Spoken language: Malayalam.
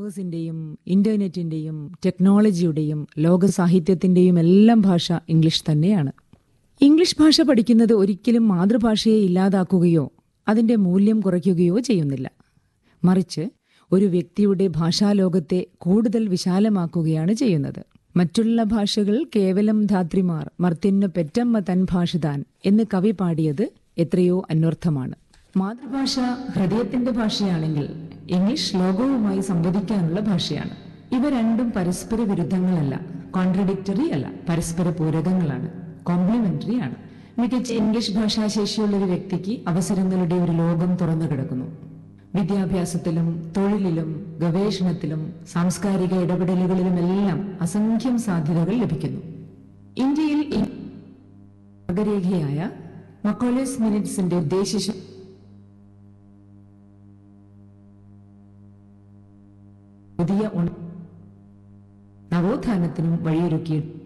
കൊമേഴ്സിന്റെയും ഇന്റർനെറ്റിന്റെയും ടെക്നോളജിയുടെയും ലോക സാഹിത്യത്തിന്റെയും എല്ലാം ഭാഷ ഇംഗ്ലീഷ് തന്നെയാണ് ഇംഗ്ലീഷ് ഭാഷ പഠിക്കുന്നത് ഒരിക്കലും മാതൃഭാഷയെ ഇല്ലാതാക്കുകയോ അതിന്റെ മൂല്യം കുറയ്ക്കുകയോ ചെയ്യുന്നില്ല മറിച്ച് ഒരു വ്യക്തിയുടെ ഭാഷാലോകത്തെ കൂടുതൽ വിശാലമാക്കുകയാണ് ചെയ്യുന്നത് മറ്റുള്ള ഭാഷകൾ കേവലം ധാത്രിമാർ മർത്യന്നു പെറ്റമ്മ തൻ ഭാഷ താൻ എന്ന് കവി പാടിയത് എത്രയോ അന്വർത്ഥമാണ് മാതൃഭാഷ ഹൃദയത്തിന്റെ ഭാഷയാണെങ്കിൽ ഇംഗ്ലീഷ് ലോകവുമായി സംവദിക്കാനുള്ള ഭാഷയാണ് ഇവ രണ്ടും പരസ്പര വിരുദ്ധങ്ങളല്ല കോൺട്രഡിക്ടറി അല്ല പരസ്പര പൂരകങ്ങളാണ് കോംപ്ലിമെന്ററി ആണ് മികച്ച ഇംഗ്ലീഷ് ഭാഷാശേഷിയുള്ള ഒരു വ്യക്തിക്ക് അവസരങ്ങളുടെ ഒരു ലോകം തുറന്നു കിടക്കുന്നു വിദ്യാഭ്യാസത്തിലും തൊഴിലിലും ഗവേഷണത്തിലും സാംസ്കാരിക ഇടപെടലുകളിലുമെല്ലാം അസംഖ്യം സാധ്യതകൾ ലഭിക്കുന്നു ഇന്ത്യയിൽ ഈ മാർഗരേഖയായ മക്കോളേസ് മിനിറ്റ്സിന്റെ ഉദ്ദേശിച്ച പുതിയ ഉണ- നവോത്ഥാനത്തിനും വഴിയൊരുക്കി